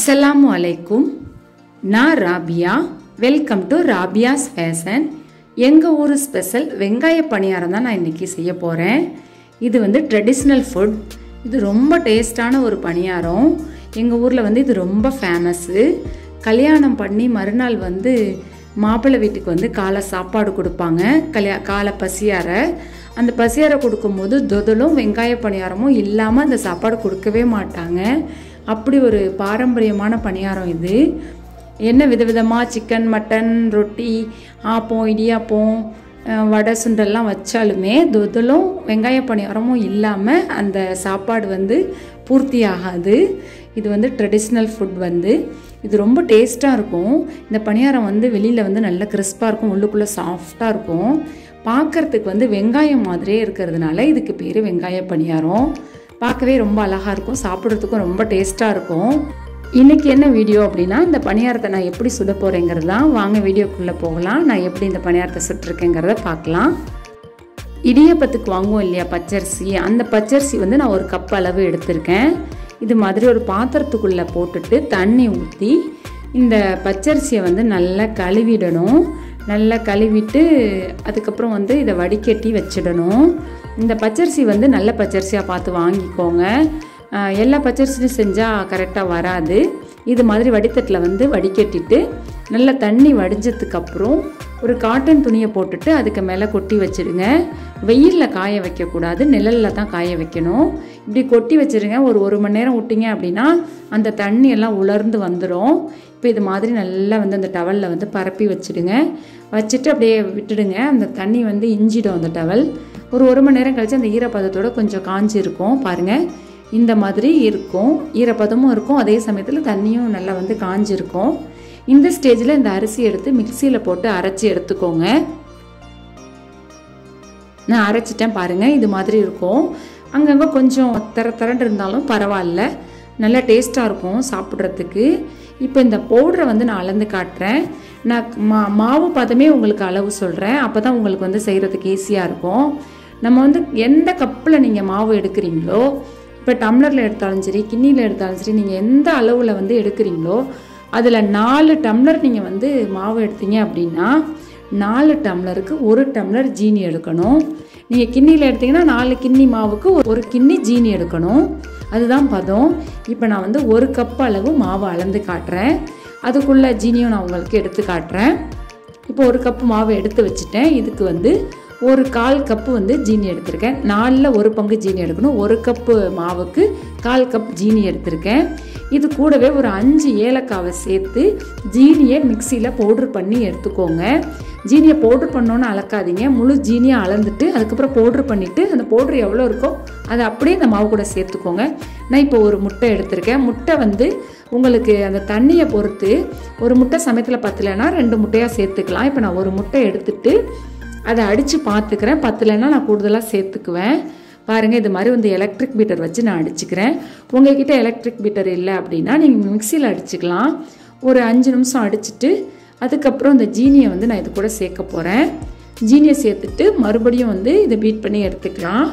அஸ்ஸலாமு அலைக்கும் நான் Rabiya welcome to Rabiya's fashion எங்கள் ஊர் ஸ்பெஷல் வெங்காய பணியாரம் தான் நான் இன்றைக்கி செய்ய போகிறேன் இது வந்து ட்ரெடிஷ்னல் ஃபுட் இது ரொம்ப டேஸ்டான ஒரு பணியாரம் எங்கள் ஊரில் வந்து இது ரொம்ப ஃபேமஸ்ஸு கல்யாணம் பண்ணி மறுநாள் வந்து மாப்பிள்ளை வீட்டுக்கு வந்து காலை சாப்பாடு கொடுப்பாங்க கல்யா காலை பசியார அந்த பசியாரை கொடுக்கும்போது தொதலும் வெங்காய பணியாரமும் இல்லாமல் அந்த சாப்பாடு கொடுக்கவே மாட்டாங்க அப்படி ஒரு பாரம்பரியமான பணியாரம் இது என்ன விதவிதமாக சிக்கன் மட்டன் ரொட்டி ஆப்பம் இடியாப்பம் அஹ், வடை சுண்டல்லாம் வச்சாலுமே தொதலும் வெங்காய பணியாரமும் இல்லாமல் அந்த சாப்பாடு வந்து பூர்த்தி ஆகாது இது வந்து ட்ரெடிஷ்னல் ஃபுட் வந்து இது ரொம்ப டேஸ்ட்டாக இருக்கும் இந்த பணியாரம் வந்து வெளியில் வந்து நல்ல கிறிஸ்பாக இருக்கும் உள்ளுக்குள்ளே சாஃப்டாக இருக்கும் பார்க்கறதுக்கு வந்து வெங்காயம் மாதிரியே இருக்கிறதுனால இதுக்கு பேர் வெங்காய பணியாரம் பார்க்கவே ரொம்ப அழகாக இருக்கும் சாப்பிட்றதுக்கும் ரொம்ப டேஸ்ட்டாக இருக்கும் இன்றைக்கி என்ன வீடியோ அப்படின்னா இந்த பணியாரத்தை நான் எப்படி சுட போகிறேங்கிறது தான் வாங்க வீடியோக்குள்ளே போகலாம் நான் எப்படி இந்த பணியாரத்தை சுட்டிருக்கேங்கிறத பார்க்கலாம் இடியப்பத்துக்கு வாங்குவோம் இல்லையா பச்சரிசி அந்த பச்சரிசி வந்து நான் ஒரு கப் அளவு எடுத்திருக்கேன் இது மாதிரி ஒரு பாத்திரத்துக்குள்ளே போட்டுட்டு தண்ணி ஊற்றி இந்த பச்சரிசியை வந்து நல்லா கழுவிடணும் நல்லா கழுவிட்டு அதுக்கப்புறம் வந்து இதை வடிகட்டி வச்சிடணும் இந்த பச்சரிசி வந்து நல்ல பச்சரிசியாக பார்த்து வாங்கிக்கோங்க ஆஹ் எல்லா பச்சரிசியும் செஞ்சால் கரெக்டாக வராது இது மாதிரி வடித்தட்டில் வந்து வடிகட்டிட்டு நல்லா தண்ணி வடிஞ்சதுக்கப்புறம் ஒரு காட்டன் துணியை போட்டுட்டு அதுக்கு மேலே கொட்டி வச்சிடுங்க வெயிலில் காய வைக்கக்கூடாது நிழலில் தான் காய வைக்கணும் இப்படி கொட்டி வச்சிருங்க ஒரு ஒரு மணி நேரம் விட்டிங்க அப்படின்னா அந்த தண்ணி எல்லாம் உலர்ந்து வந்துடும் இப்போ இது மாதிரி நல்லா வந்து அந்த டவலில் வந்து பரப்பி வச்சிடுங்க வச்சுட்டு அப்படியே விட்டுடுங்க அந்த தண்ணி வந்து இஞ்சிடும் அந்த டவல் ஒரு ஒரு மணி நேரம் கழிச்சு அந்த ஈரப்பதத்தோட கொஞ்சம் காஞ்சி இருக்கும் பாருங்கள் இந்த மாதிரி இருக்கும் ஈரப்பதமும் இருக்கும் அதே சமயத்தில் தண்ணியும் நல்லா வந்து காஞ்சிருக்கும் இந்த ஸ்டேஜில் இந்த அரிசி எடுத்து மிக்சியில் போட்டு அரைச்சி எடுத்துக்கோங்க நான் அரைச்சிட்டேன் பாருங்கள் இது மாதிரி இருக்கும் அங்கங்கே கொஞ்சம் தர தரண்டு இருந்தாலும் பரவாயில்ல நல்லா டேஸ்ட்டாக இருக்கும் சாப்பிட்றதுக்கு இப்போ இந்த பவுடரை வந்து நான் அளந்து காட்டுறேன் நான் மா மாவு பதமே உங்களுக்கு அளவு சொல்கிறேன் அப்போ தான் உங்களுக்கு வந்து செய்கிறதுக்கு ஈஸியாக இருக்கும் நம்ம வந்து எந்த கப்பில் நீங்கள் மாவு எடுக்கிறீங்களோ இப்போ டம்ளரில் எடுத்தாலும் சரி கிண்ணியில் எடுத்தாலும் சரி நீங்கள் எந்த அளவில் வந்து எடுக்கிறீங்களோ அதில் நாலு டம்ளர் நீங்கள் வந்து மாவு எடுத்தீங்க அப்படின்னா நாலு டம்ளருக்கு ஒரு டம்ளர் ஜீனி எடுக்கணும் நீங்கள் கிண்ணியில் எடுத்தீங்கன்னா நாலு கிண்ணி மாவுக்கு ஒரு- ஒரு கிண்ணி ஜீனி எடுக்கணும் அதுதான் பதம் இப்போ நான் வந்து ஒரு கப் அளவு மாவு அளந்து காட்டுறேன் அதுக்குள்ள ஜீனியும் நான் உங்களுக்கு எடுத்து காட்டுறேன் இப்போ ஒரு கப்பு மாவு எடுத்து வச்சுட்டேன் இதுக்கு வந்து ஒரு கால் கப்பு வந்து ஜீனி எடுத்திருக்கேன் நாலில் ஒரு பங்கு ஜீனி எடுக்கணும் ஒரு கப்பு மாவுக்கு கால் கப் ஜீனி எடுத்திருக்கேன் இது கூடவே ஒரு அஞ்சு ஏலக்காவை சேர்த்து ஜீனியை மிக்சியில் பவுட்ரு பண்ணி எடுத்துக்கோங்க ஜீனியை பவுட்ரு பண்ணோன்னு அளக்காதீங்க முழு ஜீனியை அளந்துட்டு அதுக்கப்புறம் பவுட்ரு பண்ணிவிட்டு அந்த பவுட்ரு எவ்வளோ இருக்கோ அதை அப்படியே இந்த மாவு கூட சேர்த்துக்கோங்க நான் இப்போ ஒரு முட்டை எடுத்திருக்கேன் முட்டை வந்து உங்களுக்கு அந்த தண்ணியை பொறுத்து ஒரு முட்டை சமயத்தில் பத்தலைன்னா ரெண்டு முட்டையாக சேர்த்துக்கலாம் இப்போ நான் ஒரு முட்டை எடுத்துட்டு அதை அடித்து பார்த்துக்கிறேன் பத்தலைன்னா நான் கூடுதலாக சேர்த்துக்குவேன் பாருங்கள் இது மாதிரி வந்து எலக்ட்ரிக் பீட்டர் வச்சு நான் அடிச்சுக்கிறேன் உங்ககிட்ட எலக்ட்ரிக் பீட்டர் இல்லை அப்படின்னா நீங்கள் மிக்சியில் அடிச்சுக்கலாம் ஒரு அஞ்சு நிமிஷம் அடிச்சுட்டு அதுக்கப்புறம் இந்த ஜீனியை வந்து நான் இது கூட சேர்க்க போகிறேன் ஜீனியை சேர்த்துட்டு மறுபடியும் வந்து இதை பீட் பண்ணி எடுத்துக்கலாம்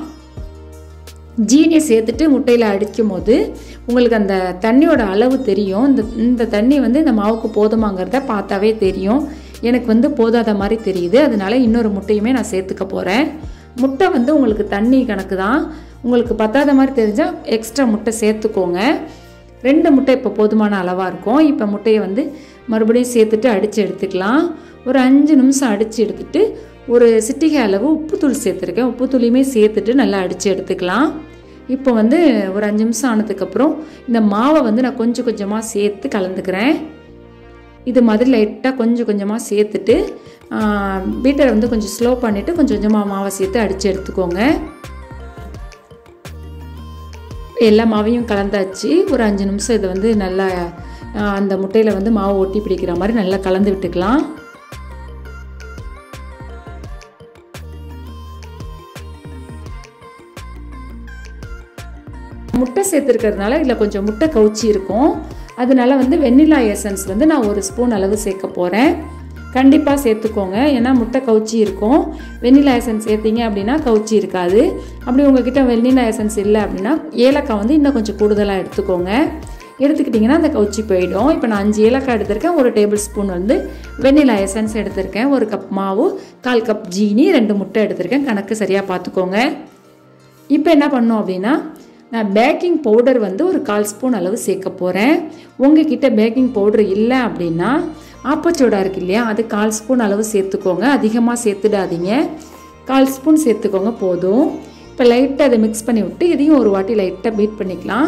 ஜீனியை சேர்த்துட்டு முட்டையில் அடிக்கும் போது உங்களுக்கு அந்த தண்ணியோட அளவு தெரியும் இந்த இந்த தண்ணி வந்து இந்த மாவுக்கு போதுமாங்கிறத பார்த்தாவே தெரியும் எனக்கு வந்து போதாத மாதிரி தெரியுது அதனால இன்னொரு முட்டையுமே நான் சேர்த்துக்க போகிறேன் முட்டை வந்து உங்களுக்கு தண்ணி கணக்கு தான் உங்களுக்கு பத்தாத மாதிரி தெரிஞ்சால் எக்ஸ்ட்ரா முட்டை சேர்த்துக்கோங்க ரெண்டு முட்டை இப்போ போதுமான அளவாக இருக்கும் இப்போ முட்டையை வந்து மறுபடியும் சேர்த்துட்டு அடித்து எடுத்துக்கலாம் ஒரு அஞ்சு நிமிஷம் அடித்து எடுத்துட்டு ஒரு சிட்டிகை அளவு உப்புத்தூள் சேர்த்துருக்கேன் உப்புத்தூளையுமே சேர்த்துட்டு நல்லா அடித்து எடுத்துக்கலாம் இப்போ வந்து ஒரு அஞ்சு நிமிஷம் ஆனதுக்கப்புறம் இந்த மாவை வந்து நான் கொஞ்சம் கொஞ்சமாக சேர்த்து கலந்துக்கிறேன் இது மாதிரி லைட்டாக கொஞ்சம் கொஞ்சமாக சேர்த்துட்டு பீட்டரை வந்து கொஞ்சம் ஸ்லோ பண்ணிவிட்டு கொஞ்சம் கொஞ்சமாக மாவை சேர்த்து அடித்து எடுத்துக்கோங்க எல்லா மாவையும் கலந்தாச்சு ஒரு அஞ்சு நிமிஷம் இதை வந்து நல்லா ஆ, அந்த முட்டையில் வந்து மாவு ஒட்டி பிடிக்கிற மாதிரி நல்லா கலந்து விட்டுக்கலாம் முட்டை சேர்த்துருக்கிறதுனால இதில் கொஞ்சம் முட்டை கவுச்சி இருக்கும் அதனால வந்து வெண்ணிலா எசன்ஸ் வந்து நான் ஒரு ஸ்பூன் அளவு சேர்க்க போகிறேன் கண்டிப்பாக சேர்த்துக்கோங்க ஏன்னா முட்டை கவுச்சி இருக்கும் வெண்ணிலா எசன்ஸ் சேர்த்தீங்க அப்படின்னா கவுச்சி இருக்காது அப்படி உங்ககிட்ட வெண்ணிலா எசன்ஸ் இல்லை அப்படின்னா ஏலக்காய் வந்து இன்னும் கொஞ்சம் கூடுதலாக எடுத்துக்கோங்க எடுத்துக்கிட்டிங்கன்னா அந்த கவுச்சி போயிடும் இப்போ நான் அஞ்சு ஏலக்காய் எடுத்திருக்கேன் ஒரு டேபிள் ஸ்பூன் வந்து வெண்ணிலா எசன்ஸ் எடுத்திருக்கேன் ஒரு கப் மாவு கால் கப் ஜீனி ரெண்டு முட்டை எடுத்திருக்கேன் கணக்கு சரியாக பார்த்துக்கோங்க இப்போ என்ன பண்ணோம் அப்படின்னா நான் பேக்கிங் பவுடர் வந்து ஒரு கால் ஸ்பூன் அளவு சேர்க்க போகிறேன் உங்ககிட்ட பேக்கிங் பவுடர் இல்லை அப்படின்னா ஆப்பச்சோடா இருக்கு இல்லையா அது கால் ஸ்பூன் அளவு சேர்த்துக்கோங்க அதிகமாக சேர்த்துடாதீங்க கால் ஸ்பூன் சேர்த்துக்கோங்க போதும் இப்போ லைட்டாக அதை மிக்ஸ் பண்ணி விட்டு இதையும் ஒரு வாட்டி லைட்டாக பீட் பண்ணிக்கலாம்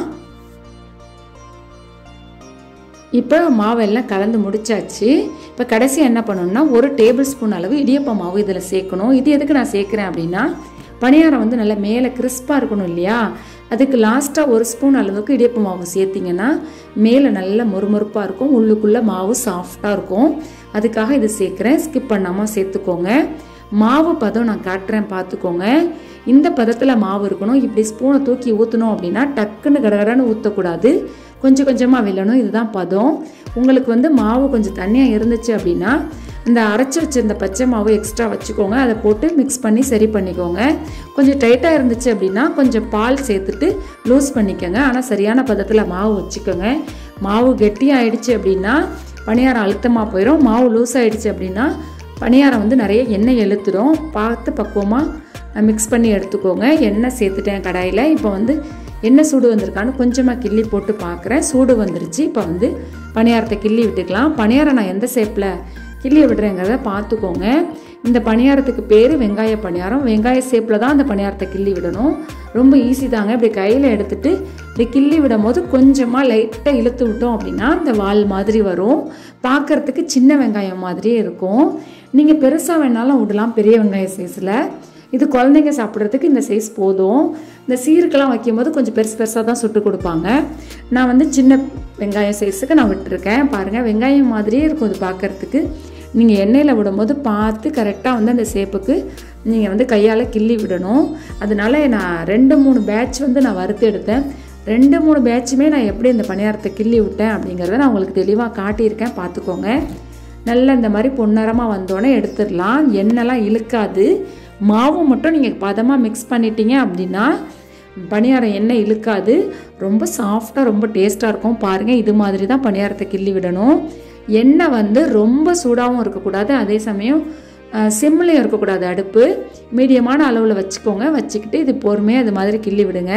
இப்போ மாவெல்லாம் கலந்து முடிச்சாச்சு இப்போ கடைசி என்ன பண்ணணும்னா ஒரு டேபிள் ஸ்பூன் அளவு இடியப்ப மாவு இதில் சேர்க்கணும் இது எதுக்கு நான் சேர்க்குறேன் அப்படின்னா பணியாரம் வந்து நல்லா மேலே கிறிஸ்பாக இருக்கணும் இல்லையா அதுக்கு லாஸ்ட்டாக ஒரு ஸ்பூன் அளவுக்கு இடியப்ப மாவு சேர்த்திங்கன்னா மேலே நல்லா மொறுமொறுப்பாக இருக்கும் உள்ளுக்குள்ளே மாவு சாஃப்டாக இருக்கும் அதுக்காக இது சேர்க்குறேன் ஸ்கிப் பண்ணாமல் சேர்த்துக்கோங்க மாவு பதம் நான் காட்டுறேன் பார்த்துக்கோங்க இந்த பதத்தில் மாவு இருக்கணும் இப்படி ஸ்பூனை தூக்கி ஊற்றணும் அப்படின்னா டக்குன்னு கடகடன்னு ஊற்றக்கூடாது கொஞ்சம் கொஞ்சமாக வில்லணும் இதுதான் பதம் உங்களுக்கு வந்து மாவு கொஞ்சம் தண்ணியாக இருந்துச்சு அப்படின்னா இந்த அரைச்சி வச்சிருந்த பச்சை மாவு எக்ஸ்ட்ரா வச்சுக்கோங்க அதை போட்டு மிக்ஸ் பண்ணி சரி பண்ணிக்கோங்க கொஞ்சம் டைட்டாக இருந்துச்சு அப்படின்னா கொஞ்சம் பால் சேர்த்துட்டு லூஸ் பண்ணிக்கோங்க ஆனால் சரியான பதத்தில் மாவு வச்சுக்கோங்க மாவு கெட்டியாகிடுச்சு அப்படின்னா பணியாரம் அழுத்தமாக போயிடும் மாவு லூஸ் ஆகிடுச்சு அப்படின்னா பணியாரம் வந்து நிறைய எண்ணெய் எழுத்துடும் பார்த்து பக்குவமாக மிக்ஸ் பண்ணி எடுத்துக்கோங்க எண்ணெய் சேர்த்துட்டேன் கடாயில் இப்போ வந்து எண்ணெய் சூடு வந்திருக்கான்னு கொஞ்சமாக கிள்ளி போட்டு பார்க்குறேன் சூடு வந்துருச்சு இப்போ வந்து பணியாரத்தை கிள்ளி விட்டுக்கலாம் பணியாரம் நான் எந்த ஷேப்பில் கிள்ளி விடுறேங்கிறத பார்த்துக்கோங்க இந்த பணியாரத்துக்கு பேர் வெங்காய பணியாரம் வெங்காய ஷேப்பில் தான் அந்த பணியாரத்தை கிள்ளி விடணும் ரொம்ப ஈஸி தாங்க இப்படி கையில் எடுத்துட்டு இப்படி கிள்ளி விடும் போது கொஞ்சமாக லைட்டாக இழுத்து விட்டோம் அப்படின்னா இந்த வால் மாதிரி வரும் பார்க்குறதுக்கு சின்ன வெங்காயம் மாதிரியே இருக்கும் நீங்கள் பெருசாக வேணாலும் விடலாம் பெரிய வெங்காய சைஸில் இது குழந்தைங்க சாப்பிட்றதுக்கு இந்த சைஸ் போதும் இந்த சீருக்கெல்லாம் வைக்கும்போது கொஞ்சம் பெருசு பெருசாக தான் சுட்டு கொடுப்பாங்க நான் வந்து சின்ன வெங்காயம் சைஸுக்கு நான் விட்டுருக்கேன் பாருங்கள் வெங்காயம் மாதிரியே இருக்கும் இது பார்க்குறதுக்கு நீங்கள் எண்ணெயில் விடும்போது பார்த்து கரெக்டாக வந்து அந்த சேப்புக்கு நீங்கள் வந்து கையால் கிள்ளி விடணும் அதனால நான் ரெண்டு மூணு பேட்ச் வந்து நான் வறுத்து எடுத்தேன் ரெண்டு மூணு பேட்சுமே நான் எப்படி இந்த பணியாரத்தை கிள்ளி விட்டேன் அப்படிங்கிறத நான் உங்களுக்கு தெளிவாக காட்டியிருக்கேன் பார்த்துக்கோங்க நல்லா இந்த மாதிரி பொன்னரமாக வந்தோடனே எடுத்துடலாம் எண்ணெய்லாம் இழுக்காது மாவு மட்டும் நீங்கள் பதமாக மிக்ஸ் பண்ணிட்டீங்க அப்படின்னா பணியாரம் எண்ணெய் இழுக்காது ரொம்ப சாஃப்டாக ரொம்ப டேஸ்ட்டாக இருக்கும் பாருங்கள் இது மாதிரி தான் பணியாரத்தை கிள்ளி விடணும் எண்ணெய் வந்து ரொம்ப சூடாகவும் இருக்கக்கூடாது அதே சமயம் சிம்லையும் இருக்கக்கூடாது அடுப்பு மீடியமான அளவில் வச்சுக்கோங்க வச்சுக்கிட்டு இது பொறுமையாக இது மாதிரி கிள்ளி விடுங்க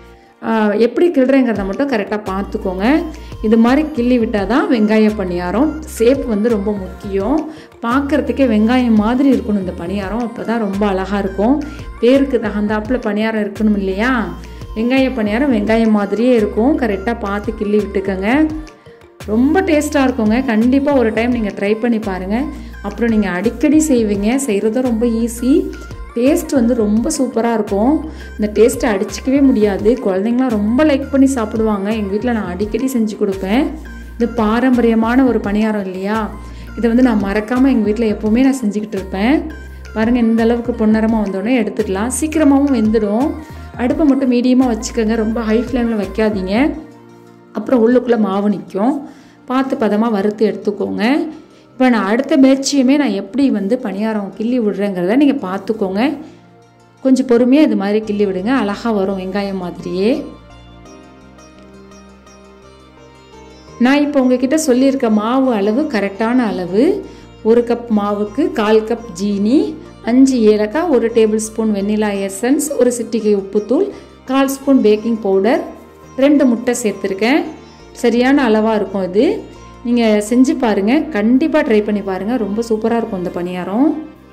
ஆஹ் எப்படி கிள்றேங்கிறத மட்டும் கரெக்டாக பார்த்துக்கோங்க இது மாதிரி கிள்ளி விட்டால் தான் வெங்காய பணியாரம் சேப் வந்து ரொம்ப முக்கியம் பார்க்குறதுக்கே வெங்காயம் மாதிரி இருக்கணும் இந்த பணியாரம் அப்போ தான் ரொம்ப அழகாக இருக்கும் பேருக்கு தகுந்தாப்பில் பணியாரம் இருக்கணும் இல்லையா வெங்காய பணியாரம் வெங்காயம் மாதிரியே இருக்கும் கரெக்டாக பார்த்து கிள்ளி விட்டுக்கோங்க ரொம்ப டேஸ்ட்டாக இருக்குங்க கண்டிப்பாக ஒரு டைம் நீங்கள் ட்ரை பண்ணி பாருங்கள் அப்புறம் நீங்கள் அடிக்கடி செய்வீங்க செய்கிறதும் ரொம்ப ஈஸி டேஸ்ட் வந்து ரொம்ப சூப்பராக இருக்கும் இந்த டேஸ்ட்டை அடிச்சிக்கவே முடியாது குழந்தைங்களாம் ரொம்ப லைக் பண்ணி சாப்பிடுவாங்க எங்கள் வீட்டில் நான் அடிக்கடி செஞ்சு கொடுப்பேன் இது பாரம்பரியமான ஒரு பணியாரம் இல்லையா இதை வந்து நான் மறக்காமல் எங்கள் வீட்டில் எப்போவுமே நான் செஞ்சுக்கிட்டு இருப்பேன் பாருங்கள் இந்த அளவுக்கு பொன்னரமாக வந்தோடனே எடுத்துடலாம் சீக்கிரமாகவும் வெந்துடும் அடுப்பை மட்டும் மீடியமாக வச்சுக்கோங்க ரொம்ப ஹை ஃப்ளேமில் வைக்காதீங்க அப்புறம் உள்ளுக்குள்ளே மாவு நிற்கும் பார்த்து பதமாக வறுத்து எடுத்துக்கோங்க இப்போ நான் அடுத்த பேட்சியுமே நான் எப்படி வந்து பணியாரம் கிள்ளி விடுறேங்கிறத நீங்கள் பார்த்துக்கோங்க கொஞ்சம் பொறுமையாக இது மாதிரி கிள்ளி விடுங்க அழகாக வரும் வெங்காயம் மாதிரியே நான் இப்போ உங்ககிட்ட சொல்லியிருக்க மாவு அளவு கரெக்டான அளவு ஒரு கப் மாவுக்கு கால் கப் ஜீனி அஞ்சு ஏலக்காய் ஒரு டேபிள் ஸ்பூன் வெண்ணிலா எசன்ஸ் ஒரு சிட்டிகை உப்புத்தூள் கால் ஸ்பூன் பேக்கிங் பவுடர் ரெண்டு முட்டை சேர்த்துருக்கேன் சரியான அளவாக இருக்கும் இது நீங்கள் செஞ்சு பாருங்கள் கண்டிப்பாக ட்ரை பண்ணி பாருங்கள் ரொம்ப சூப்பராக இருக்கும் இந்த பணியாரம்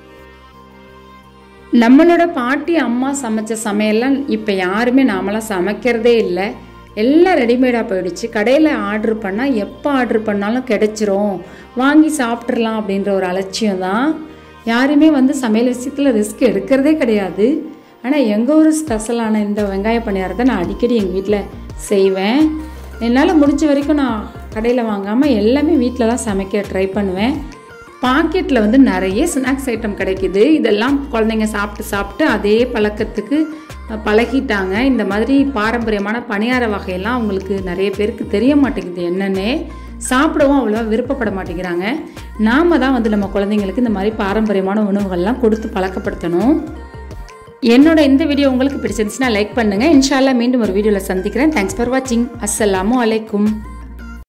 நம்மளோட பாட்டி அம்மா சமைச்ச சமையல்லாம் இப்போ யாருமே நாமெல்லாம் சமைக்கிறதே இல்லை எல்லாம் ரெடிமேடாக போயிடுச்சு கடையில் ஆர்டர் பண்ணால் எப்போ ஆர்டர் பண்ணாலும் கிடைச்சிரும் வாங்கி சாப்பிட்றலாம் அப்படின்ற ஒரு அலட்சியம் தான் யாருமே வந்து சமையல் விஷயத்தில் ரிஸ்க் எடுக்கிறதே கிடையாது ஆனால் எங்கள் ஊர் ஸ்பெஷலான இந்த வெங்காய பணியாரத்தை நான் அடிக்கடி எங்கள் வீட்டில் செய்வேன் என்னால் முடிஞ்ச வரைக்கும் நான் கடையில் வாங்காமல் எல்லாமே வீட்டில் தான் சமைக்க ட்ரை பண்ணுவேன் பாக்கெட்டில் வந்து நிறைய ஸ்நாக்ஸ் ஐட்டம் கிடைக்குது இதெல்லாம் குழந்தைங்க சாப்பிட்டு சாப்பிட்டு அதே பழக்கத்துக்கு அஹ், பழகிட்டாங்க இந்த மாதிரி பாரம்பரியமான பணியார வகையெல்லாம் அவங்களுக்கு நிறைய பேருக்கு தெரிய மாட்டேங்குது என்னன்னே சாப்பிடவும் அவ்வளோவா விருப்பப்பட மாட்டேங்கிறாங்க நாம தான் வந்து நம்ம குழந்தைங்களுக்கு இந்த மாதிரி பாரம்பரியமான உணவுகள்லாம் கொடுத்து பழக்கப்படுத்தணும் என்னோட இந்த வீடியோ உங்களுக்கு பிடிச்சிருந்துச்சுன்னா லைக் பண்ணுங்கள் இன்ஷால்லா மீண்டும் ஒரு வீடியோவில் சந்திக்கிறேன் தேங்க்ஸ் ஃபார் வாட்சிங் அஸ்ஸலாமு அலைக்கும்